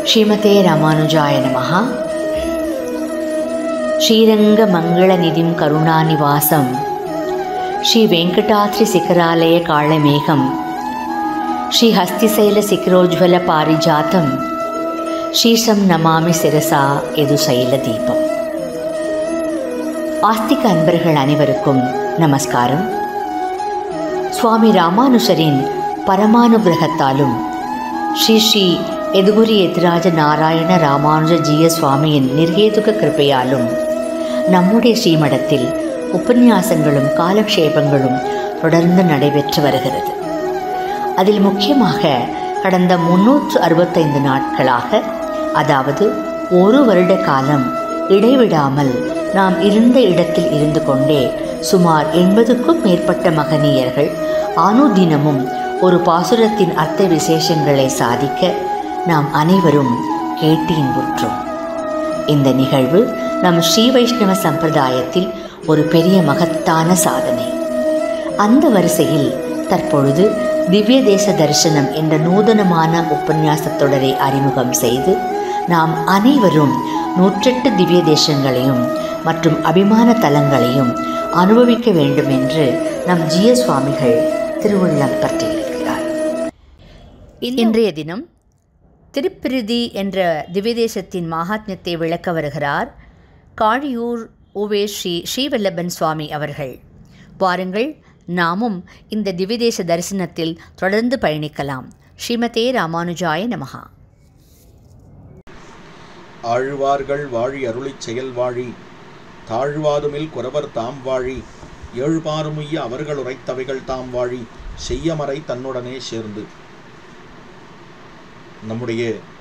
ஸ்ரீமதே ராமானுஜாய நமः ஸ்ரீரங்கமங்களநிதிம் கருணாநிவாசம் ஸ்ரீ வெங்கடாத்ரி சிகராலய காளமேகம் ஸ்ரீ ஹஸ்திசைல சிகரோஜ்வல பாரிஜாத்தம் ஸ்ரீசம் நமாமி சிரசா எது சைல தீபம் ஆஸ்திக அன்பர்கள் அனைவருக்கும் நமஸ்காரம் சுவாமி ராமானுஜரின் பரமானுகிரகத்தாலும் ஸ்ரீ ஸ்ரீ எதுகுரி எதிராஜ நாராயண ராமானுஜ ஜீய சுவாமியின் நிர்ஹேதுக கிருப்பையாலும் நம்முடைய ஸ்ரீமடத்தில் உபன்யாசங்களும் காலக்ஷேபங்களும் தொடர்ந்து நடைபெற்று வருகிறது அதில் முக்கியமாக கடந்த முன்னூற்று அறுபத்தைந்து நாட்களாக அதாவது ஒரு வருட காலம் இடைவிடாமல் நாம் இருந்த இடத்தில் இருந்து கொண்டே சுமார் எண்பதுக்கும் மேற்பட்ட மகனீயர்கள் அனுதினமும் ஒரு பாசுரத்தின் அர்த்த விசேஷங்களை சாதிக்க நாம் அனைவரும் கேட்டு இன்புற்றோம் இந்த நிகழ்வு நம் ஸ்ரீ வைஷ்ணவ சம்பிரதாயத்தில் ஒரு பெரிய மகத்தான சாதனை அந்த வரிசையில் தற்பொழுது திவ்ய தேச தரிசனம் என்ற நூதனமான உபன்யாசத் தொடரை அறிமுகம் செய்து நாம் அனைவரும் நூற்றெட்டு திவ்ய தேசங்களையும் மற்றும் அபிமான தலங்களையும் அனுபவிக்க வேண்டும் என்று நம் ஜிய சுவாமிகள் திருவுள்ளம் பற்றியிருக்கிறார் இன்றைய தினம் திருப்பிரிதி என்ற திவ்யதேசத்தின் மகாத்மியத்தை விளக்க வருகிறார் காழியூர் உவே ஸ்ரீ ஸ்ரீவல்லபன் சுவாமி அவர்கள் வாருங்கள் நாமும் இந்த திவ்யதேச தரிசனத்தில் தொடர்ந்து பயணிக்கலாம் ஸ்ரீமதே ராமானுஜாய நமகா ஆழ்வார்கள் வாழி அருளிச் செயல் வாழி தாழ்வாதுமில் குறவர் தாம் வாழி ஏழ்பாறுமுய்ய அவர்கள் உரைத்தவைகள் தாம் வாழி செய்யமறை தன்னுடனே சேர்ந்து நம்முடைய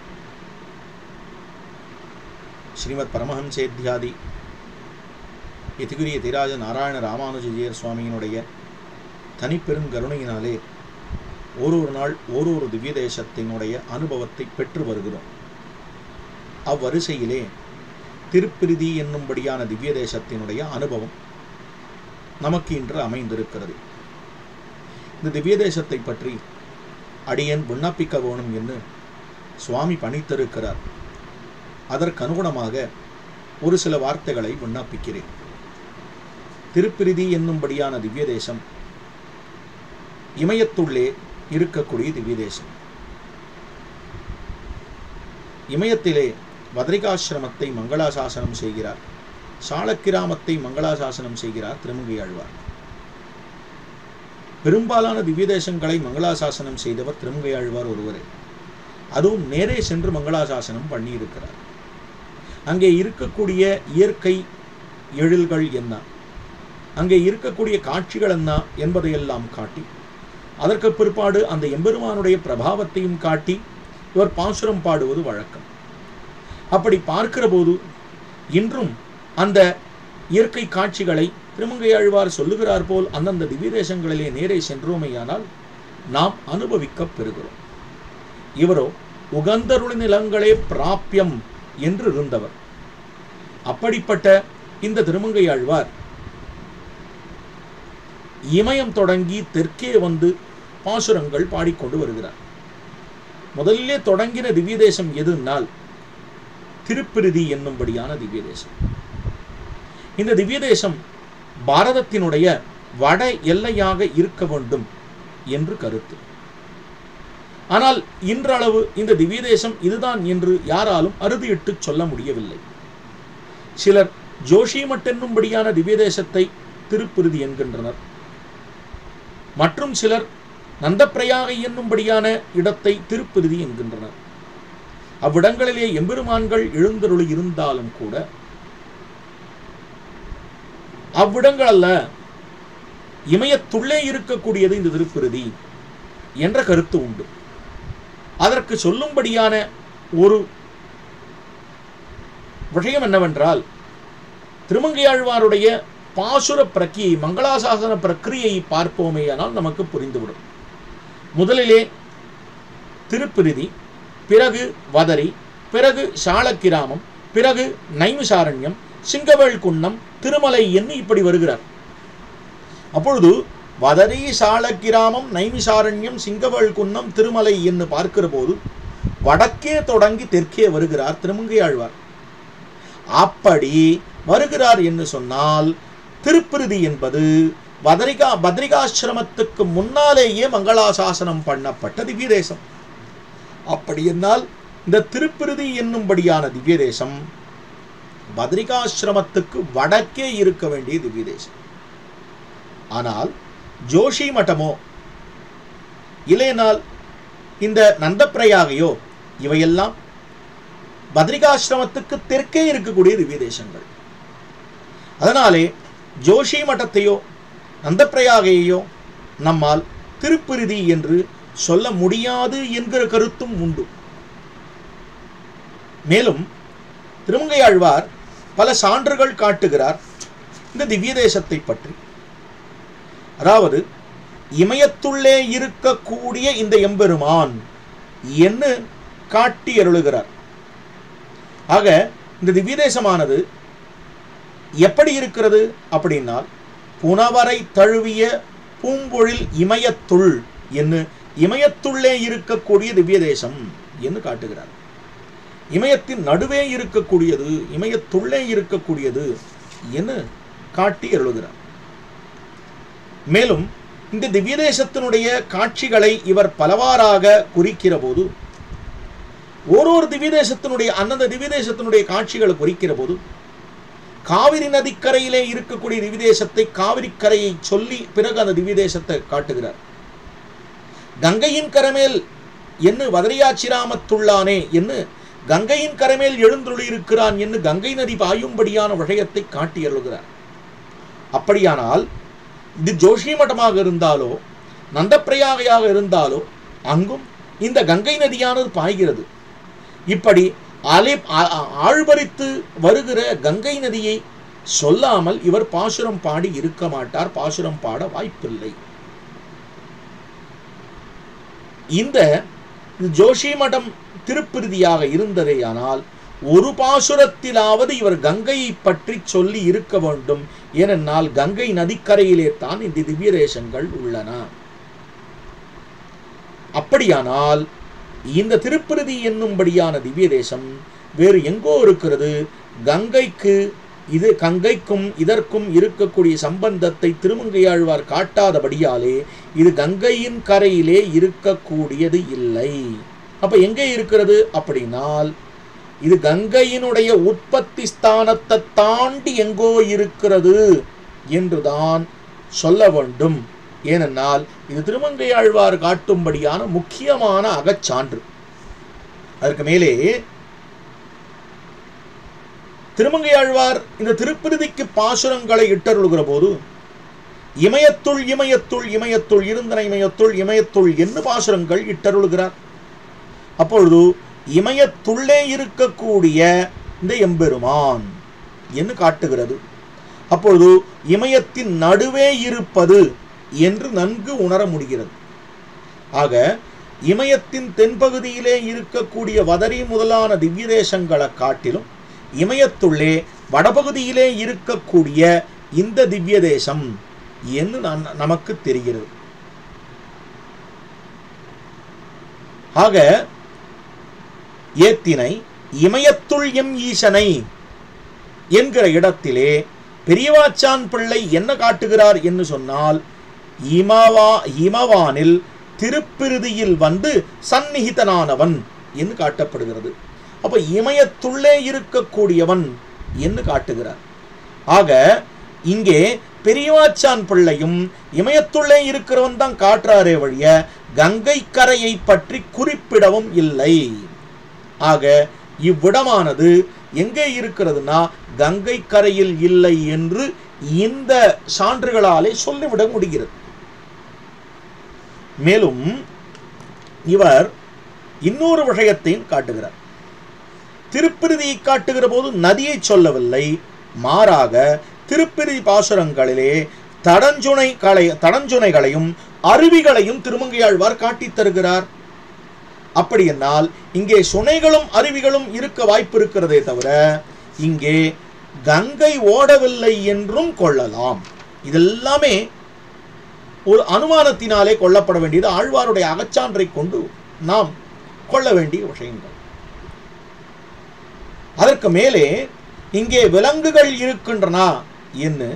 ஸ்ரீமத் பரமஹம்சேத்தியாதி எதிகுரிய திராஜ நாராயண ராமானுஜியர் சுவாமியினுடைய தனிப்பெருங்கருணையினாலே ஒரு ஒரு நாள் ஒரு ஒரு திவ்ய தேசத்தினுடைய அனுபவத்தை பெற்று வருகிறோம் அவ்வரிசையிலே திருப்பிரிதி என்னும்படியான திவ்ய தேசத்தினுடைய அனுபவம் நமக்கு இன்று அமைந்திருக்கிறது இந்த திவ்ய தேசத்தை பற்றி அடியன் விண்ணப்பிக்க வேணும் என்று சுவாமி பணித்திருக்கிறார் அதற்கனுகுணமாக ஒரு சில வார்த்தைகளை விண்ணப்பிக்கிறேன் திருப்பிரிதி என்னும்படியான திவ்ய தேசம் இமயத்துள்ளே இருக்கக்கூடிய திவ்ய தேசம் இமயத்திலே வதரிகாசிரமத்தை மங்களாசாசனம் செய்கிறார் சாலக்கிராமத்தை மங்களாசாசனம் செய்கிறார் திருமங்கை ஆழ்வார் பெரும்பாலான திவ்ய தேசங்களை மங்களாசாசனம் செய்தவர் திருமங்கை ஆழ்வார் ஒருவரே அதுவும் நேரே சென்று மங்களாசாசனம் பண்ணியிருக்கிறார் அங்கே இருக்கக்கூடிய இயற்கை எழில்கள் என்ன அங்கே இருக்கக்கூடிய காட்சிகள் என்ன என்பதையெல்லாம் காட்டி அதற்கு பிற்பாடு அந்த எம்பெருமானுடைய பிரபாவத்தையும் காட்டி இவர் பாசுரம் பாடுவது வழக்கம் அப்படி பார்க்கிற போது இன்றும் அந்த இயற்கை காட்சிகளை திருமங்கை ஆழ்வார் சொல்லுகிறார் போல் அந்தந்த திவ்ய தேசங்களிலே நேரே சென்றோமையானால் நாம் அனுபவிக்கப் பெறுகிறோம் இவரோ உகந்தருளி நிலங்களே பிராப்பியம் என்று இருந்தவர் அப்படிப்பட்ட இந்த திருமங்கை ஆழ்வார் இமயம் தொடங்கி தெற்கே வந்து பாசுரங்கள் பாடிக்கொண்டு வருகிறார் முதல்ல தொடங்கின திவ்ய தேசம் எதுனால் திருப்பிரிதி என்னும்படியான திவ்ய தேசம் இந்த திவ்ய தேசம் பாரதத்தினுடைய வட எல்லையாக இருக்க வேண்டும் என்று கருத்து ஆனால் இன்றளவு இந்த திவ்ய தேசம் இதுதான் என்று யாராலும் அறுதியிட்டு சொல்ல முடியவில்லை சிலர் ஜோஷிமட் என்னும்படியான திவ்ய தேசத்தை திருப்பிருதி என்கின்றனர் மற்றும் சிலர் நந்தப்பிரயாகை என்னும்படியான இடத்தை திருப்பிருதி என்கின்றனர் அவ்விடங்களிலே எம்பெருமான்கள் எழுந்தருளி இருந்தாலும் கூட அவ்விடங்கள் அல்ல இமயத்துள்ளே இருக்கக்கூடியது இந்த திருப்பிருதி என்ற கருத்து உண்டு அதற்கு சொல்லும்படியான ஒரு விஷயம் என்னவென்றால் திருமங்கையாழ்வாருடைய பாசுர பிரக்கியை மங்களாசாசன பிரக்கிரியை பார்ப்போமேயானால் நமக்கு புரிந்துவிடும் முதலிலே திருப்பிரிதி பிறகு வதரி பிறகு சாலக்கிராமம் பிறகு நைமிசாரண்யம் சிங்கவேள் குன்னம் திருமலை என்று இப்படி வருகிறார் அப்பொழுது வதரி சாலக்கிராமம் நைமிசாரண்யம் சிங்கவேள் குன்னம் திருமலை என்று பார்க்கிற போது வடக்கே தொடங்கி தெற்கே வருகிறார் திருமங்கை ஆழ்வார் அப்படி வருகிறார் என்று சொன்னால் திருப்பிருதி என்பது பத்ரிகா பத்ரிகாசிரமத்துக்கு முன்னாலேயே மங்களாசாசனம் பண்ணப்பட்ட திவ்ய தேசம் அப்படி என்னால் இந்த திருப்பிருதி என்னும்படியான திவ்ய தேசம் பத்ரிகாசிரமத்துக்கு வடக்கே இருக்க வேண்டிய திவ்ய தேசம் ஆனால் ஜோஷி மட்டமோ இல்லையனால் இந்த நந்தப்பிரயாகையோ இவையெல்லாம் பத்ரிகாசிரமத்துக்கு தெற்கே இருக்கக்கூடிய திவ்ய தேசங்கள் அதனாலே ஜோஷி மட்டத்தையோ நந்தப்பிரயாகையோ நம்மால் திருப்பிருதி என்று சொல்ல முடியாது என்கிற கருத்தும் உண்டு மேலும் திருமங்கையாழ்வார் பல சான்றுகள் காட்டுகிறார் இந்த திவ்ய தேசத்தை பற்றி அதாவது இமயத்துள்ளே இருக்கக்கூடிய இந்த எம்பெருமான் என்று காட்டி அருளுகிறார் ஆக இந்த திவ்ய தேசமானது எப்படி இருக்கிறது அப்படின்னால் புனவரை தழுவிய பூம்பொழில் இமயத்துள் என்று இமயத்துள்ளே இருக்கக்கூடிய திவ்ய தேசம் என்று காட்டுகிறார் இமயத்தின் நடுவே இருக்கக்கூடியது இமயத்துள்ளே இருக்கக்கூடியது என்று காட்டி அருளுகிறார் மேலும் இந்த திவ்ய தேசத்தினுடைய காட்சிகளை இவர் பலவாறாக குறிக்கிற போது ஓரொரு திவ்ய தேசத்தினுடைய அந்தந்த திவ்ய தேசத்தினுடைய காட்சிகளை குறிக்கிற போது காவிரி நதிக்கரையிலே இருக்கக்கூடிய திவ்ய தேசத்தை காவிரி கரையை சொல்லி பிறகு அந்த திவ்ய தேசத்தை காட்டுகிறார் கங்கையின் கரமேல் என்று வதரியாச்சிராமத்துள்ளானே என்று கங்கையின் கரமேல் எழுந்துள்ளி இருக்கிறான் என்று கங்கை நதி பாயும்படியான விஷயத்தை காட்டி அருளுகிறார் அப்படியானால் இது ஜோஷி மட்டமாக இருந்தாலோ நந்தப்பிரயாகையாக இருந்தாலோ அங்கும் இந்த கங்கை நதியானது பாய்கிறது இப்படி அலை ஆ- ஆ- ஆழ்வரித்து வருகிற கங்கை நதியை சொல்லாமல் இவர் பாசுரம் பாடி இருக்க மாட்டார் பாசுரம் பாட வாய்ப்பில்லை இந்த ஜோஷி மடம் திருப்பிருதியாக இருந்ததேயானால் ஒரு பாசுரத்திலாவது இவர் கங்கையை பற்றி சொல்லி இருக்க வேண்டும் ஏனென்றால் கங்கை நதிக்கரையிலே தான் இந்த திவ்ய தேசங்கள் உள்ளன அப்படியானால் இந்த திருப்பிருதி என்னும்படியான திவ்ய தேசம் வேறு எங்கோ இருக்கிறது கங்கைக்கு இது கங்கைக்கும் இதற்கும் இருக்கக்கூடிய சம்பந்தத்தை திருமங்கையாழ்வார் காட்டாதபடியாலே இது கங்கையின் கரையிலே இருக்கக்கூடியது இல்லை அப்ப எங்கே இருக்கிறது அப்படின்னால் இது கங்கையினுடைய உற்பத்தி ஸ்தானத்தை தாண்டி எங்கோ இருக்கிறது என்றுதான் சொல்ல வேண்டும் ஏனென்றால் இது திருமங்கையாழ்வார் காட்டும்படியான முக்கியமான அகச்சான்று அதற்கு மேலே திருமங்கையாழ்வார் இந்த திருப்பிருதிக்கு பாசுரங்களை இட்டருளுகிற போது இமயத்துள் இமயத்துள் இமயத்துள் இருந்தன இமயத்துள் இமயத்துள் என்று பாசுரங்கள் இட்டருளுகிறார் அப்பொழுது இமயத்துள்ளே இருக்கக்கூடிய இந்த எம்பெருமான் என்று காட்டுகிறது அப்பொழுது இமயத்தின் நடுவே இருப்பது என்று நன்கு உணர முடிகிறது ஆக இமயத்தின் தென்பகுதியிலே இருக்கக்கூடிய வதரி முதலான திவ்ய தேசங்களை காட்டிலும் இமயத்துள்ளே வடபகுதியிலே இருக்கக்கூடிய இந்த திவ்ய தேசம் என்று நான் நமக்கு தெரிகிறது ஆக ஏத்தினை இமயத்துள் எம் ஈசனை என்கிற இடத்திலே பெரியவாச்சான் பிள்ளை என்ன காட்டுகிறார் என்று சொன்னால் இமவா இமவானில் திருப்பிருதியில் வந்து சந்நிகிதனானவன் என்று காட்டப்படுகிறது அப்ப இமயத்துள்ளே இருக்கக்கூடியவன் என்று காட்டுகிறார் ஆக இங்கே பெரியவாச்சான் பிள்ளையும் இமயத்துள்ளே இருக்கிறவன் தான் காட்டுறாரே வழிய கங்கை கரையை பற்றி குறிப்பிடவும் இல்லை ஆக இவ்விடமானது எங்கே இருக்கிறதுனா கங்கை கரையில் இல்லை என்று இந்த சான்றுகளாலே சொல்லிவிட முடிகிறது மேலும் இவர் இன்னொரு விஷயத்தையும் காட்டுகிறார் திருப்பிருதியை காட்டுகிற போது நதியை சொல்லவில்லை மாறாக திருப்பிருதி பாசுரங்களிலே தடஞ்சுனை களை தடஞ்சுனைகளையும் அருவிகளையும் திருமங்கையாழ்வார் காட்டித் தருகிறார் அப்படி என்னால் இங்கே சுனைகளும் அருவிகளும் இருக்க வாய்ப்பு இருக்கிறதே தவிர இங்கே கங்கை ஓடவில்லை என்றும் கொள்ளலாம் இதெல்லாமே ஒரு அனுமானத்தினாலே கொள்ளப்பட வேண்டியது ஆழ்வாருடைய அகச்சான்றை கொண்டு நாம் கொள்ள வேண்டிய விஷயங்கள் அதற்கு மேலே இங்கே விலங்குகள் இருக்கின்றன என்று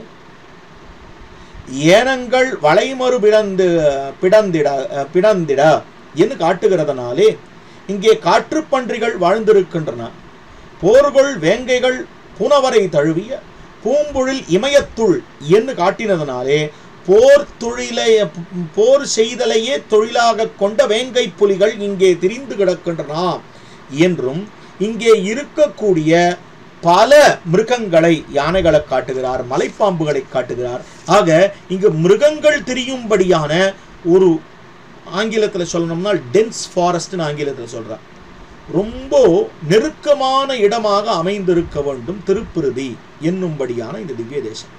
ஏனங்கள் வளைமறு பிடந்து பிடந்திட பிடந்திட என்று காட்டுகிறதுனாலே இங்கே காற்றுப்பன்றிகள் வாழ்ந்திருக்கின்றன போர்கொள் வேங்கைகள் புனவரை தழுவிய பூம்பொழில் இமயத்துள் என்று காட்டினதனாலே போர் தொழிலை போர் செய்தலையே தொழிலாக கொண்ட வேங்கை புலிகள் இங்கே திரிந்து கிடக்கின்றன என்றும் இங்கே இருக்கக்கூடிய பல மிருகங்களை யானைகளை காட்டுகிறார் மலைப்பாம்புகளை காட்டுகிறார் ஆக இங்கு மிருகங்கள் தெரியும்படியான ஒரு ஆங்கிலத்தில் சொல்லணும்னா டென்ஸ் ஃபாரஸ்ட்னு ஆங்கிலத்தில் சொல்றார் ரொம்ப நெருக்கமான இடமாக அமைந்திருக்க வேண்டும் திருப்பிருதி என்னும்படியான இந்த திவ்ய தேசம்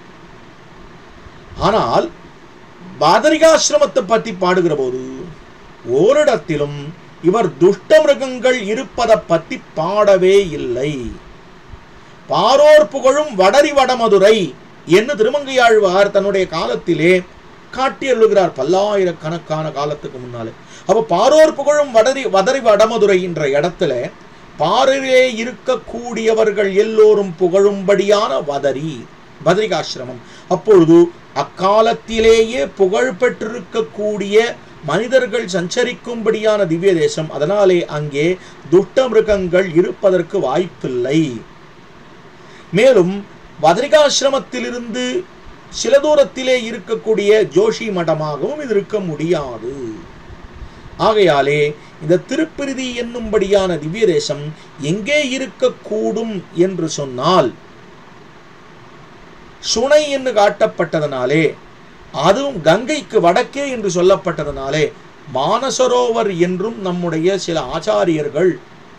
ஆனால் பாதரிகாசிரமத்தை பற்றி பாடுகிற போது ஓரிடத்திலும் இவர் துஷ்ட மிருகங்கள் இருப்பதை பற்றி பாடவே இல்லை பாரோர் புகழும் வடரி வடமதுரை என்று திருமங்கையாழ்வார் தன்னுடைய காலத்திலே காட்டி எழுகிறார் பல்லாயிரக்கணக்கான காலத்துக்கு முன்னாலே அப்ப பாரோர் புகழும் வடரி வதரி வடமதுரை என்ற இடத்துல பாரிலே இருக்கக்கூடியவர்கள் எல்லோரும் புகழும்படியான வதரி பத்ரிகாசிரமம் அப்பொழுது அக்காலத்திலேயே புகழ் பெற்றிருக்கக்கூடிய மனிதர்கள் சஞ்சரிக்கும்படியான திவ்ய தேசம் அதனாலே அங்கே துஷ்ட மிருகங்கள் இருப்பதற்கு வாய்ப்பில்லை மேலும் பத்ரிகாசிரமத்திலிருந்து சில தூரத்திலே இருக்கக்கூடிய ஜோஷி மடமாகவும் இது இருக்க முடியாது ஆகையாலே இந்த திருப்பிரிதி என்னும்படியான திவ்ய தேசம் எங்கே இருக்கக்கூடும் என்று சொன்னால் சுனை என்று காட்டப்பட்டதனாலே அதுவும் கங்கைக்கு வடக்கே என்று சொல்லப்பட்டதனாலே மானசரோவர் என்றும் நம்முடைய சில ஆச்சாரியர்கள்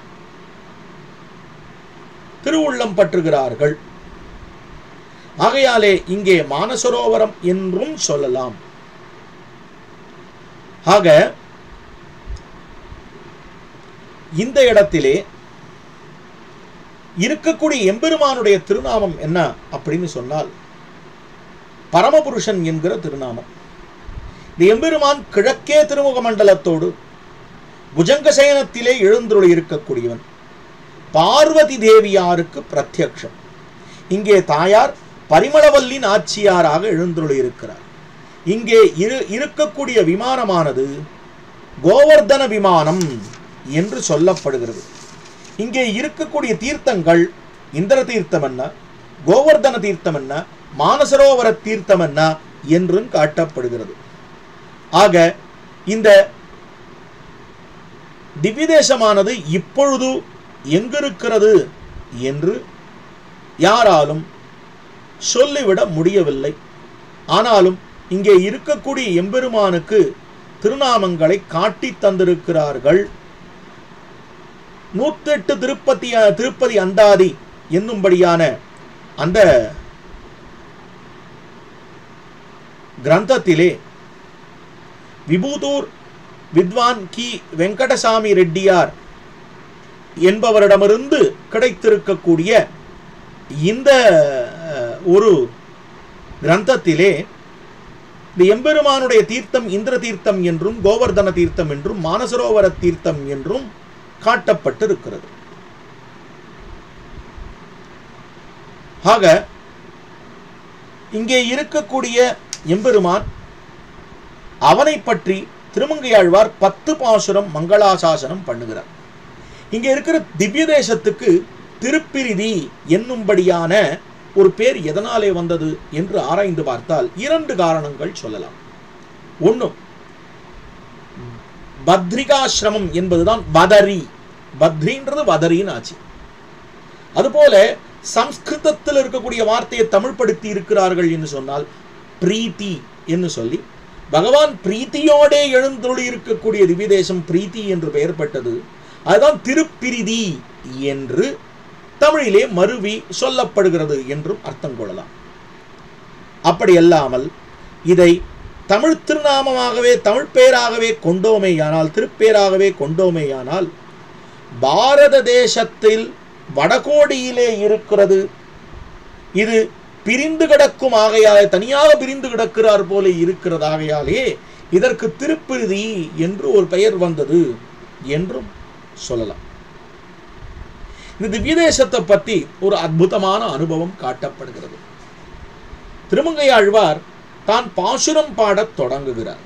திருவுள்ளம் பற்றுகிறார்கள் ஆகையாலே இங்கே மானசரோவரம் என்றும் சொல்லலாம் ஆக இந்த இடத்திலே இருக்கக்கூடிய எம்பெருமானுடைய திருநாமம் என்ன அப்படின்னு சொன்னால் பரமபுருஷன் என்கிற திருநாமம் இந்த எம்பெருமான் கிழக்கே திருமுக மண்டலத்தோடு புஜங்கசயனத்திலே எழுந்துள்ள இருக்கக்கூடியவன் பார்வதி தேவியாருக்கு பிரத்யக்ஷம் இங்கே தாயார் பரிமளவல்லி நாச்சியாராக எழுந்துள்ள இருக்கிறார் இங்கே இரு இருக்கக்கூடிய விமானமானது கோவர்தன விமானம் என்று சொல்லப்படுகிறது இங்கே இருக்கக்கூடிய தீர்த்தங்கள் இந்திர தீர்த்தம் என்ன கோவர்தன தீர்த்தம் என்ன மானசரோவர தீர்த்தம் என்ன என்றும் காட்டப்படுகிறது ஆக இந்த திவ்யதேசமானது இப்பொழுது எங்கிருக்கிறது என்று யாராலும் சொல்லிவிட முடியவில்லை ஆனாலும் இங்கே இருக்கக்கூடிய எம்பெருமானுக்கு திருநாமங்களை காட்டி தந்திருக்கிறார்கள் நூத்தெட்டு திருப்பதி திருப்பதி அந்தாதி என்னும்படியான அந்த கிரந்தத்திலே விபூதூர் வித்வான் கி வெங்கடசாமி ரெட்டியார் என்பவரிடமிருந்து கிடைத்திருக்கக்கூடிய இந்த அஹ், ஒரு கிரந்தத்திலே இந்த எம்பெருமானுடைய தீர்த்தம் இந்திர தீர்த்தம் என்றும் கோவர்தன தீர்த்தம் என்றும் மானசரோவர தீர்த்தம் என்றும் காட்டப்பட்டிருக்கிறது ஆக இங்கே இருக்கக்கூடிய எம்பெருமான் அவனை பற்றி திருமங்கையாழ்வார் பத்து பாசுரம் மங்களாசாசனம் பண்ணுகிறார் இங்க இருக்கிற திவ்ய தேசத்துக்கு திருப்பிரிதி என்னும்படியான ஒரு பேர் எதனாலே வந்தது என்று ஆராய்ந்து பார்த்தால் இரண்டு காரணங்கள் சொல்லலாம் ஒன்று பத்ரிகாசிரமம் என்பதுதான் பதரி பத்ரின்றது வதரின்னு ஆச்சு அதுபோல சம்ஸ்கிருதத்தில் இருக்கக்கூடிய வார்த்தையை தமிழ்படுத்தி இருக்கிறார்கள் என்று சொன்னால் பிரீத்தி என்று சொல்லி பகவான் பிரீத்தியோடே எழுந்தொழி இருக்கக்கூடிய திவ்யதேசம் பிரீத்தி என்று பெயர்பட்டது அதுதான் திருப்பிரிதி என்று தமிழிலே மருவி சொல்லப்படுகிறது என்றும் அர்த்தம் கொள்ளலாம் அப்படி அல்லாமல் இதை தமிழ் திருநாமமாகவே தமிழ் பெயராகவே கொண்டோமேயானால் திருப்பேராகவே கொண்டோமேயானால் பாரத தேசத்தில் வடகோடியிலே இருக்கிறது இது பிரிந்து கிடக்கும் ஆகையாலே தனியாக பிரிந்து கிடக்கிறார் போல இருக்கிறதாகையாலே இதற்கு திருப்பிருதி என்று ஒரு பெயர் வந்தது என்றும் சொல்லலாம் இந்த திவ்ய தேசத்தை பத்தி ஒரு அற்புதமான அனுபவம் காட்டப்படுகிறது திருமங்கை ஆழ்வார் தான் பாசுரம் பாடத் தொடங்குகிறார்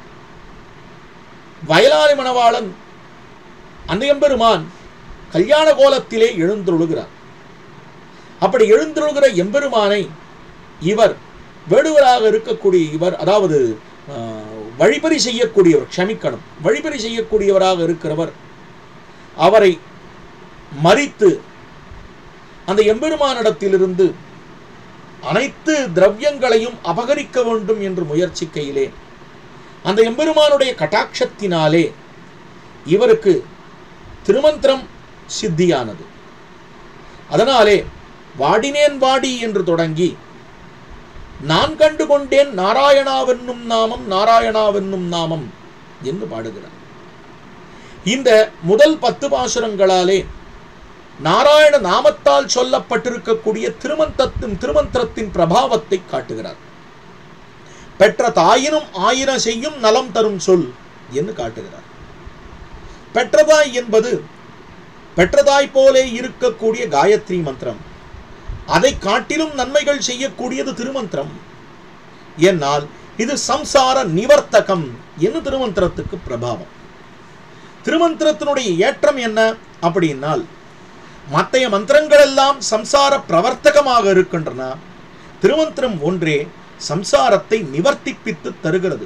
வயலாளி மணவாளன் அந்த எம்பெருமான் கல்யாண கோலத்திலே எழுந்தருளுகிறார் அப்படி எழுந்தருளுகிற எம்பெருமானை இவர் வேடுவராக இருக்கக்கூடிய இவர் அதாவது ஆஹ், வழிபறி செய்யக்கூடியவர் க்ஷமிக்கணும் வழிபறி செய்யக்கூடியவராக இருக்கிறவர் அவரை மறித்து அந்த எம்பெருமானிடத்திலிருந்து அனைத்து திரவியங்களையும் அபகரிக்க வேண்டும் என்று முயற்சிக்கையிலே அந்த எம்பெருமானுடைய கட்டாட்சத்தினாலே இவருக்கு திருமந்திரம் சித்தியானது அதனாலே வாடினேன் வாடி என்று தொடங்கி நான் கண்டு கொண்டேன் நாராயணாவென்னும் நாமம் நாராயணாவென்னும் நாமம் என்று பாடுகிறார் இந்த முதல் பத்து பாசுரங்களாலே நாராயண நாமத்தால் சொல்லப்பட்டிருக்கக்கூடிய திருமந்தத்தின் திருமந்திரத்தின் பிரபாவத்தை காட்டுகிறார் பெற்ற தாயினும் ஆயிரம் செய்யும் நலம் தரும் சொல் என்று காட்டுகிறார் பெற்றதாய் என்பது பெற்றதாய் போலே இருக்கக்கூடிய காயத்ரி மந்திரம் அதை காட்டிலும் நன்மைகள் செய்யக்கூடியது திருமந்திரம் என்னால் இது சம்சார நிவர்த்தகம் என்று திருமந்திரத்துக்கு பிரபாவம் திருமந்திரத்தினுடைய ஏற்றம் என்ன அப்படின்னால் மற்றைய மந்திரங்கள் எல்லாம் சம்சார பிரவர்த்தகமாக இருக்கின்றன திருமந்திரம் ஒன்றே சம்சாரத்தை நிவர்த்திப்பித்து தருகிறது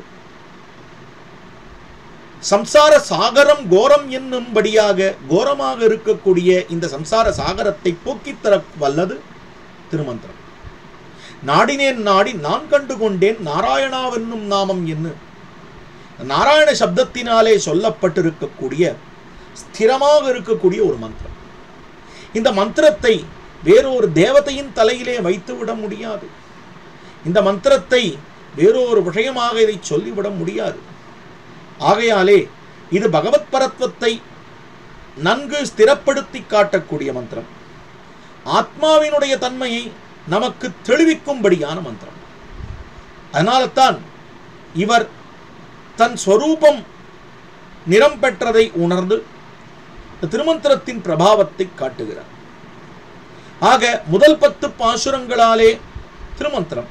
சம்சார சாகரம் கோரம் என்னும்படியாக கோரமாக இருக்கக்கூடிய இந்த சம்சார சாகரத்தை போக்கித் தர வல்லது திருமந்திரம் நாடினேன் நாடி நான் கண்டு கொண்டேன் நாராயணாவென்னும் நாமம் என்ன நாராயண சப்தத்தினாலே சொல்லப்பட்டிருக்கக்கூடிய ஸ்திரமாக இருக்கக்கூடிய ஒரு மந்திரம் இந்த மந்திரத்தை வேறொரு தேவதையின் தலையிலே வைத்து விட முடியாது இந்த மந்திரத்தை வேறொரு விஷயமாக இதை சொல்லிவிட முடியாது ஆகையாலே இது பகவத் பரத்வத்தை நன்கு ஸ்திரப்படுத்தி காட்டக்கூடிய மந்திரம் ஆத்மாவினுடைய தன்மையை நமக்கு தெளிவிக்கும்படியான மந்திரம் அதனால்தான் இவர் தன் ஸ்வரூபம் நிறம் பெற்றதை உணர்ந்து இந்த திருமந்திரத்தின் பிரபாவத்தை காட்டுகிறார் ஆக முதல் பத்து பாசுரங்களாலே திருமந்திரம்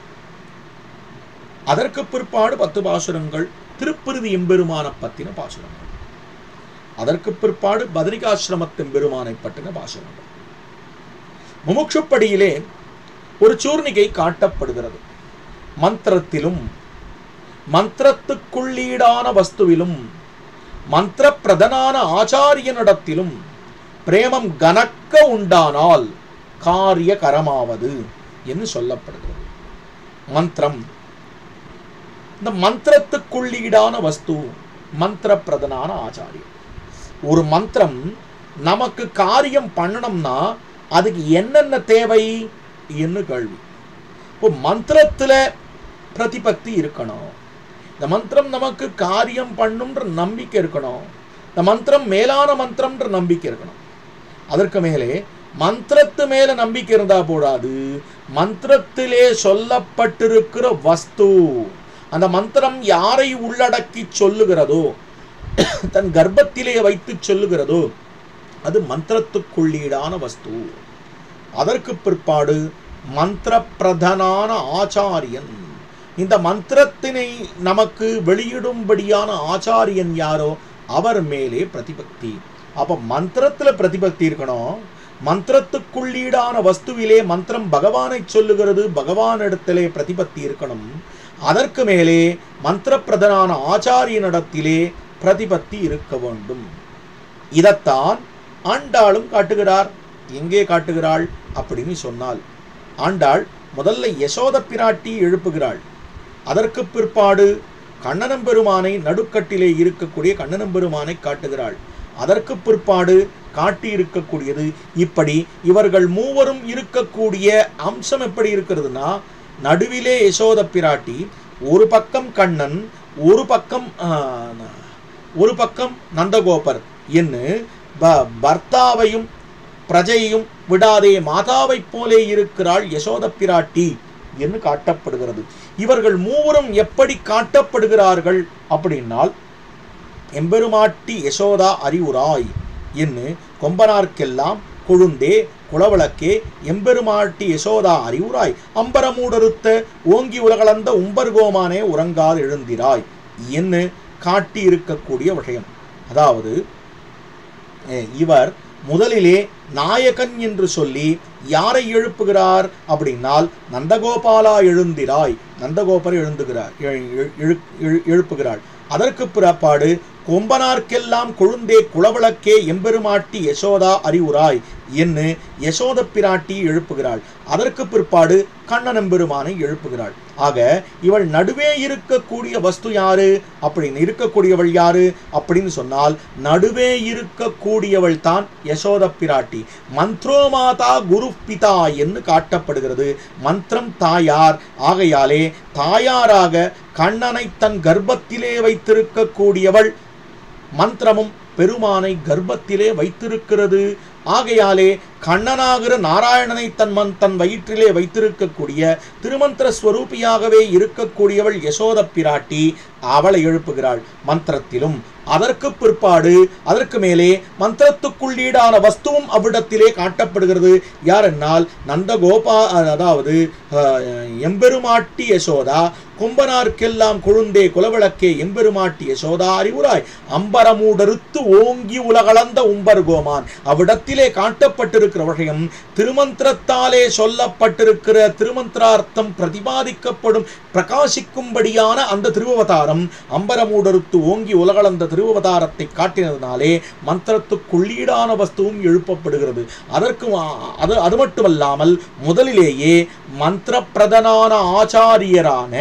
அதற்கு பிற்பாடு பத்து பாசுரங்கள் திருப்பிருதி எம்பெருமான பத்தின பாசுரங்கள் அதற்கு பிற்பாடு பத்ரிகாசிரமத்தின் பெருமானை பற்றின பாசுரங்கள் முமுட்சுப்படியிலே ஒரு சூர்ணிகை காட்டப்படுகிறது மந்திரத்திலும் மந்திரத்துக்குள்ளீடான வஸ்துவிலும் மந்திர பிரதனான ஆச்சாரியனிடத்திலும் பிரேமம் கனக்க உண்டானால் காரிய கரமாவது என்று சொல்லப்படுகிறது மந்திரம் இந்த மந்திரத்துக்குள்ளீடான வஸ்து மந்திர பிரதனான ஆச்சாரியம் ஒரு மந்திரம் நமக்கு காரியம் பண்ணணும்னா அதுக்கு என்னென்ன தேவை என்று கேள்வி இப்போ மந்திரத்துல பிரதிபக்தி இருக்கணும் இந்த மந்திரம் நமக்கு காரியம் பண்ணுன்ற நம்பிக்கை இருக்கணும் இந்த மந்திரம் மேலான மந்திரம்ன்ற நம்பிக்கை இருக்கணும் அதற்கு மேலே மந்திரத்து மேல நம்பிக்கை இருந்தா போடாது மந்திரத்திலே சொல்லப்பட்டிருக்கிற வஸ்து அந்த மந்திரம் யாரை உள்ளடக்கி சொல்லுகிறதோ தன் கர்ப்பத்திலே வைத்து சொல்லுகிறதோ அது மந்திரத்துக்குள்ளீடான வஸ்து அதற்கு பிற்பாடு மந்திர பிரதனான ஆச்சாரியன் இந்த மந்திரத்தினை நமக்கு வெளியிடும்படியான ஆச்சாரியன் யாரோ அவர் மேலே பிரதிபக்தி அப்ப மந்திரத்துல பிரதிபக்தி இருக்கணும் மந்திரத்துக்குள்ளீடான வஸ்துவிலே மந்திரம் பகவானை சொல்லுகிறது பகவானிடத்திலே பிரதிபக்தி இருக்கணும் அதற்கு மேலே மந்திர பிரதனான ஆச்சாரியனிடத்திலே பிரதிபக்தி இருக்க வேண்டும் இதைத்தான் ஆண்டாளும் காட்டுகிறார் எங்கே காட்டுகிறாள் அப்படின்னு சொன்னால் ஆண்டாள் முதல்ல யசோத பிராட்டி எழுப்புகிறாள் அதற்கு பிற்பாடு கண்ணனம் பெருமானை நடுக்கட்டிலே இருக்கக்கூடிய கண்ணனம் பெருமானை காட்டுகிறாள் அதற்கு பிற்பாடு காட்டி இருக்கக்கூடியது இப்படி இவர்கள் மூவரும் இருக்கக்கூடிய அம்சம் எப்படி இருக்கிறதுனா நடுவிலே யசோத பிராட்டி ஒரு பக்கம் கண்ணன் ஒரு பக்கம் ஆஹ், ஒரு பக்கம் நந்தகோபர் என்று ப- பர்த்தாவையும் பிரஜையையும் விடாதே மாதாவைப் போலே இருக்கிறாள் யசோத பிராட்டி என்று காட்டப்படுகிறது இவர்கள் மூவரும் எப்படி காட்டப்படுகிறார்கள் அப்படின்னால் எம்பெருமாட்டி யசோதா அறிவுராய் என்று கொம்பனார்க்கெல்லாம் கொழுந்தே குளவளக்கே எம்பெருமாட்டி யசோதா அறிவுராய் அம்பரமூடறுத்த ஓங்கி உலகளந்த உம்பர்கோமானே உறங்காது எழுந்திராய் என்று காட்டியிருக்கக்கூடிய விஷயம் அதாவது அஹ், இவர் முதலிலே நாயகன் என்று சொல்லி யாரை எழுப்புகிறார் அப்படின்னால் நந்தகோபாலா எழுந்திராய் நந்தகோபர் எழுந்துகிறார் எழு- எழு- எழு- எழு- எழுப்புகிறாள் அதற்கு பிறப்பாடு கொம்பனார்க்கெல்லாம் கொழுந்தே குளவிளக்கே எம்பெருமாட்டி யசோதா அறிவுராய் என்று யசோத பிராட்டி எழுப்புகிறாள் அதற்கு பிற்பாடு கண்ணன் எம்பெருமானை எழுப்புகிறாள் ஆக இவள் நடுவே இருக்கக்கூடிய வஸ்து யாரு அப்படின்னு இருக்கக்கூடியவள் யாரு அப்படின்னு சொன்னால் நடுவே இருக்கக்கூடியவள் தான் யசோத பிராட்டி மந்த்ரோ மாதா குரு பிதா என்று காட்டப்படுகிறது மந்திரம் தாயார் ஆகையாலே தாயாராக கண்ணனை தன் கர்ப்பத்திலே வைத்திருக்கக்கூடியவள் மந்திரமும் பெருமானை கர்ப்பத்திலே வைத்திருக்கிறது ஆகையாலே கண்ணனாகிற நாராயணனை தன் மன் தன் வயிற்றிலே வைத்திருக்கக்கூடிய திருமந்திர ஸ்வரூபியாகவே இருக்கக்கூடியவள் யசோத பிராட்டி அவளை எழுப்புகிறாள் மந்திரத்திலும் அதற்கு பிற்பாடு அதற்கு மேலே மந்திரத்துக்குள்ளீடான வஸ்துவும் அவ்விடத்திலே காட்டப்படுகிறது யார் என்னால் நந்தகோபா அதாவது அஹ், எம்பெருமாட்டி யசோதா கும்பனார்க்கெல்லாம் கொழுந்தே குலவிளக்கே எம்பெருமாட்டி யசோதா அறிவுராய் அம்பரமூடறுத்து ஓங்கி உலகளந்த உம்பர் கோமான் அவ்விடத்திலே காட்டப்பட்டிருக்கிற விஷயம் திருமந்திரத்தாலே சொல்லப்பட்டிருக்கிற திருமந்திரார்த்தம் பிரதிபாதிக்கப்படும் பிரகாசிக்கும்படியான அந்த திருவவதாரம் அம்பரமூடறுத்து ஓங்கி உலகளந்த திருவவதாரத்தை காட்டினதுனாலே மந்திரத்துக்குள்ளீடான வஸ்துவும் எழுப்பப்படுகிறது அதற்கு ஆ- அது அது மட்டுமல்லாமல் முதலிலேயே மந்திர பிரதனான ஆச்சாரியரான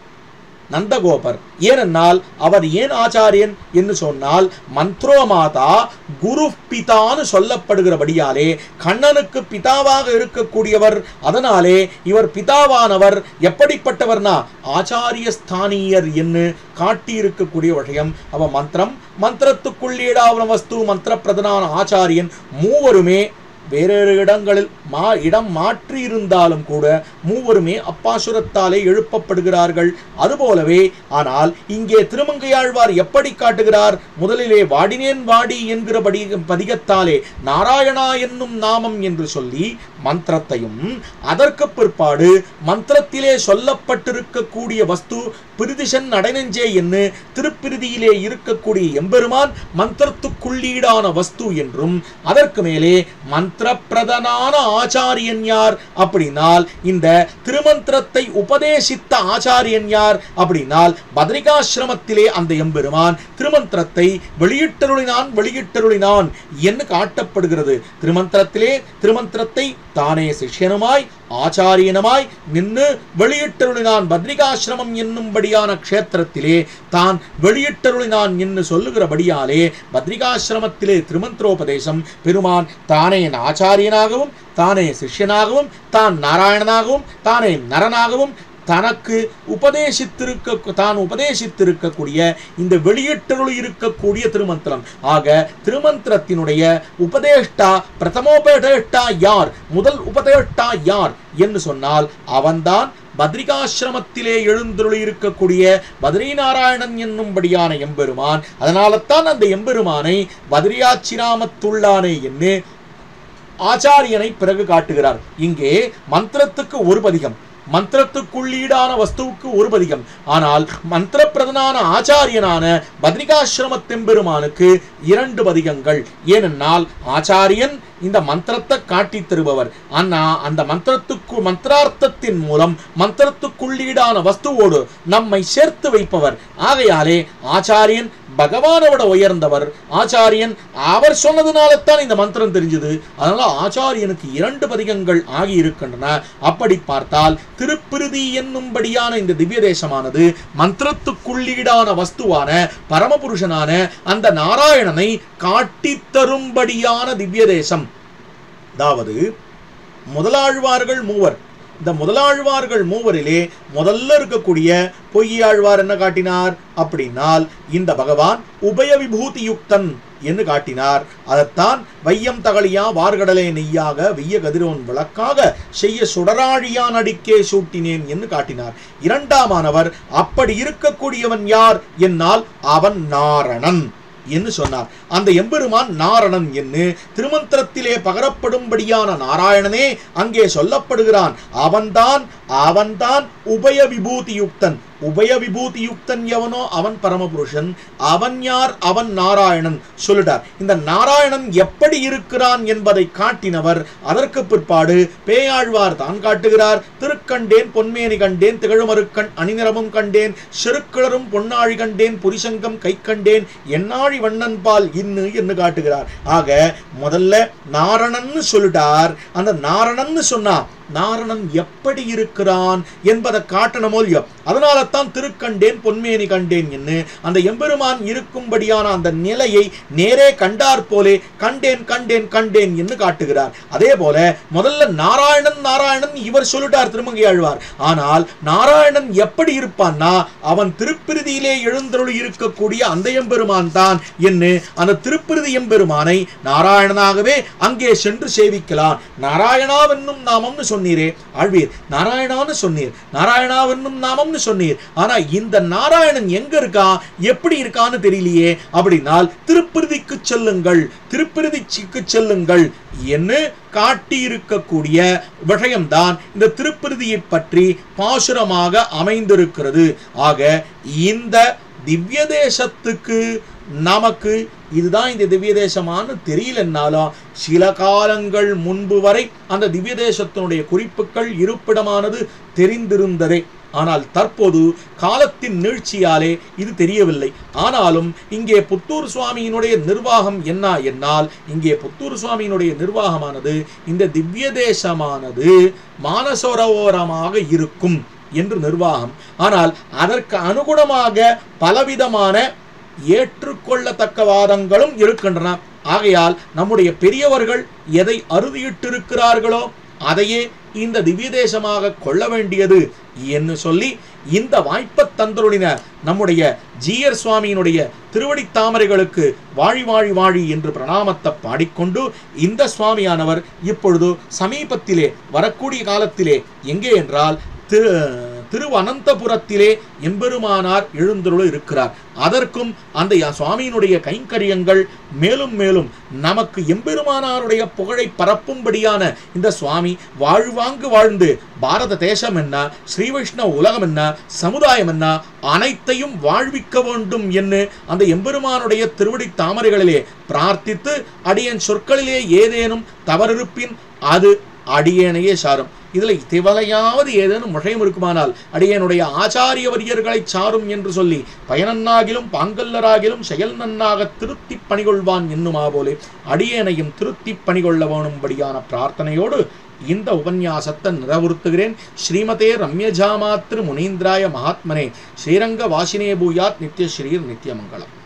நந்தகோபர் ஏனென்னால் அவர் ஏன் ஆச்சாரியன் என்று சொன்னால் மந்த்ரோ மாதா குரு பிதான்னு சொல்லப்படுகிறபடியாலே கண்ணனுக்கு பிதாவாக இருக்கக்கூடியவர் அதனாலே இவர் பிதாவானவர் எப்படிப்பட்டவர்னா ஆச்சாரிய ஸ்தானியர் என்று காட்டியிருக்கக்கூடிய விஷயம் அவ மந்திரம் மந்திரத்துக்குள்ளீடாவன வஸ்து மந்திர பிரதனான ஆச்சாரியன் மூவருமே வேறொரு இடங்களில் மா இடம் மாற்றி இருந்தாலும் கூட மூவருமே அப்பாசுரத்தாலே எழுப்பப்படுகிறார்கள் அதுபோலவே ஆனால் இங்கே திருமங்கையாழ்வார் எப்படி காட்டுகிறார் முதலிலே வாடினேன் வாடி என்கிற படி பதிகத்தாலே நாராயணா என்னும் நாமம் என்று சொல்லி மந்திரத்தையும் அதற்கு பிற்பாடு மந்திரத்திலே சொல்லப்பட்டிருக்கக்கூடிய வஸ்து பிரிதிஷன் நடைநெஞ்சே என்று திருப்பிரிதியிலே இருக்கக்கூடிய எம்பெருமான் மந்திரத்துக்குள்ளீடான வஸ்து என்றும் அதற்கு மேலே மந்திர பிரதனான ஆச்சாரியன் யார் அப்படின்னால் இந்த திருமந்திரத்தை உபதேசித்த ஆச்சாரியன் யார் அப்படின்னால் பத்ரிகாசிரமத்திலே அந்த எம்பெருமான் திருமந்திரத்தை வெளியிட்டருளினான் வெளியிட்டருளினான் என்று காட்டப்படுகிறது திருமந்திரத்திலே திருமந்திரத்தை தானே சிஷ்யனுமாய் ஆச்சாரியனுமாய் நின்று வெளியிட்டருளினான் பத்ரிகாசிரமம் என்னும்படியான க்ஷேத்திரத்திலே தான் வெளியிட்டருளினான் என்று சொல்லுகிறபடியாலே பத்ரிகாசிரமத்திலே திருமந்திரோபதேசம் பெருமான் தானே ஆச்சாரியனாகவும் தானே சிஷ்யனாகவும் தான் நாராயணனாகவும் தானே நரனாகவும் தனக்கு உபதேசித்திருக்க தான் உபதேசித்திருக்கக்கூடிய இந்த வெளியிட்டருள் இருக்கக்கூடிய திருமந்திரம் ஆக திருமந்திரத்தினுடைய உபதேஷ்டா பிரதமோபதேஷ்டா யார் முதல் உபதேஷ்டா யார் என்று சொன்னால் அவன்தான் பத்ரிகாசிரமத்திலே எழுந்தருளி இருக்கக்கூடிய பத்ரிநாராயணன் என்னும்படியான எம்பெருமான் அதனால தான் அந்த எம்பெருமானை பத்ரியாச்சிராமத்துள்ளானே என்று ஆச்சாரியனை பிறகு காட்டுகிறார் இங்கே மந்திரத்துக்கு ஒரு பதிகம் மந்திரத்துக்குள்ளீடான வஸ்துவுக்கு ஒரு பதிகம் ஆனால் மந்திர பிரதனான ஆச்சாரியனான பத்ரிகாசிரமத்தெம்பெருமானுக்கு இரண்டு பதிகங்கள் ஏனென்னால் ஆச்சாரியன் இந்த மந்திரத்தை காட்டித் தருபவர் ஆனா அந்த மந்திரத்துக்கு மந்திரார்த்தத்தின் மூலம் மந்திரத்துக்குள்ளீடான வஸ்துவோடு நம்மை சேர்த்து வைப்பவர் ஆகையாலே ஆச்சாரியன் பகவானை விட உயர்ந்தவர் ஆச்சாரியன் அவர் சொன்னதுனால தான் இந்த மந்திரம் தெரிஞ்சது அதனால ஆச்சாரியனுக்கு இரண்டு பதிகங்கள் ஆகி இருக்கின்றன அப்படி பார்த்தால் திருப்பிருதி என்னும்படியான இந்த திவ்ய தேசமானது மந்திரத்துக்குள்ளீடான வஸ்துவான பரமபுருஷனான அந்த நாராயணனை காட்டித் தரும்படியான திவ்ய தேசம் அதாவது முதலாழ்வார்கள் மூவர் இந்த முதலாழ்வார்கள் மூவரிலே முதல்ல இருக்கக்கூடிய பொய்யாழ்வார் என்ன காட்டினார் அப்படின்னால் இந்த பகவான் உபய விபூதி யுக்தன் என்று காட்டினார் அதைத்தான் வையம் தகழியா வார்கடலே நெய்யாக வெய்ய கதிரோன் விளக்காக செய்ய சுடராழியான் அடிக்கே சூட்டினேன் என்று காட்டினார் இரண்டாமானவர் அப்படி இருக்கக்கூடியவன் யார் என்னால் அவன் நாரணன் என்று சொன்னார் அந்த எம்பெருமான் நாரணன் என்று திருமந்திரத்திலே பகரப்படும்படியான நாராயணனே அங்கே சொல்லப்படுகிறான் அவன்தான் அவன்தான் உபய விபூதியுக்தன் உபய விபூதியுக்தன் எவனோ அவன் பரமபுருஷன் அவன் யார் அவன் நாராயணன் சொல்லிட்டார் இந்த நாராயணன் எப்படி இருக்கிறான் என்பதை காட்டினவர் அதற்கு பிற்பாடு பேயாழ்வார் தான் காட்டுகிறார் திருக்கண்டேன் பொன்மேனி கண்டேன் திகழுமருக்கண் அணிநிறமும் கண்டேன் செருக்கிளரும் பொன்னாழி கண்டேன் புரிசங்கம் கை கண்டேன் என்னாழி வண்ணன் பால் இன்னு என்று காட்டுகிறார் ஆக முதல்ல நாரணன்னு சொல்லிட்டார் அந்த நாரணன்னு சொன்னா நாரணன் எப்படி இருக்கிறான் என்பதை காட்டணுமோ இல்லையோ அதனால தான் திருக்கண்டேன் பொன்மேனி கண்டேன் என்று அந்த எம்பெருமான் இருக்கும்படியான அந்த நிலையை நேரே கண்டார் போலே கண்டேன் கண்டேன் கண்டேன் என்று காட்டுகிறார் அதே போல முதல்ல நாராயணன் நாராயணன் இவர் சொல்லிட்டார் திருமங்கை ஆழ்வார் ஆனால் நாராயணன் எப்படி இருப்பான்னா அவன் திருப்பிருதியிலே எழுந்தருளி இருக்கக்கூடிய அந்த எம்பெருமான் தான் என்று அந்த திருப்பிருதி எம்பெருமானை நாராயணனாகவே அங்கே சென்று சேவிக்கலாம் நாராயணாவென்னும் நாமம்னு சொன்னீரே ஆழ்வீர் நாராயணான்னு சொன்னீர் நாராயணாவென்னும் நாமம்னு சொன்னீர் ஆனா இந்த நாராயணன் எங்க இருக்கான் எப்படி இருக்கான்னு தெரியலையே அப்படின்னால் திருப்பிருதிக்கு செல்லுங்கள் திருப்பிருதிக்கு செல்லுங்கள் என்று காட்டியிருக்கக்கூடிய விஷயம்தான் இந்த திருப்பிருதியை பற்றி பாசுரமாக அமைந்திருக்கிறது ஆக இந்த திவ்ய தேசத்துக்கு நமக்கு இதுதான் இந்த திவ்ய தேசமான்னு தெரியலன்னாலும் சில காலங்கள் முன்பு வரை அந்த திவ்ய தேசத்தினுடைய குறிப்புகள் இருப்பிடமானது தெரிந்திருந்ததே ஆனால் தற்போது காலத்தின் நீழ்ச்சியாலே இது தெரியவில்ை ஆனாலும் இங்கே புத்தூர் சுவாமியினுடைய நிர்வாகம் என்ன என்னால் இங்கே புத்தூர் சுவாமியினுடைய நிர்வாகமானது இந்த திவ்ய தேசமானது மானசரோவரமாக இருக்கும் என்று நிர்வாகம் ஆனால் அதற்கு அனுகுணமாக பலவிதமான ஏற்றுக்கொள்ளத்தக்க வாதங்களும் இருக்கின்றன ஆகையால் நம்முடைய பெரியவர்கள் எதை அறுதியிட்டிருக்கிறார்களோ அதையே இந்த திவ்ய தேசமாக கொள்ள வேண்டியது என்று சொல்லி இந்த வாய்ப்பை தந்தருளின நம்முடைய ஜீயர் சுவாமியினுடைய திருவடி தாமரைகளுக்கு வாழி வாழி வாழி என்று பிரணாமத்தை பாடிக்கொண்டு இந்த சுவாமியானவர் இப்பொழுது சமீபத்திலே வரக்கூடிய காலத்திலே எங்கே என்றால் திரு திருவனந்தபுரத்திலே எம்பெருமானார் எழுந்தருள் இருக்கிறார் அதற்கும் அந்த ய- சுவாமியினுடைய கைங்கரியங்கள் மேலும் மேலும் நமக்கு எம்பெருமானாருடைய புகழை பரப்பும்படியான இந்த சுவாமி வாழ்வாங்கு வாழ்ந்து பாரத தேசம் என்ன ஸ்ரீ வைஷ்ணவ உலகம் என்ன சமுதாயம் என்ன அனைத்தையும் வாழ்விக்க வேண்டும் என்று அந்த எம்பெருமானுடைய திருவடி தாமரைகளிலே பிரார்த்தித்து அடியன் சொற்களிலே ஏதேனும் தவறிருப்பின் அது அடியேனையே சாரும் இதுல திவலையாவது ஏதேனும் விஷயம் இருக்குமானால் அடியனுடைய ஆச்சாரிய வரியர்களை சாரும் என்று சொல்லி பயனன்னாகிலும் பாங்கல்லராகிலும் செயல் நன்னாக திருத்தி பணிகொள்வான் என்னுமா போலே அடியேனையும் திருத்தி பணிகொள்ள வேணும்படியான பிரார்த்தனையோடு இந்த உபன்யாசத்தை நிறைவுறுத்துகிறேன் ஸ்ரீமதே ரம்யஜாமாத்ரு முனீந்திராய மகாத்மனே ஸ்ரீரங்க வாசினே பூயாத் நித்யஸ்ரீர் நித்யமங்கலம்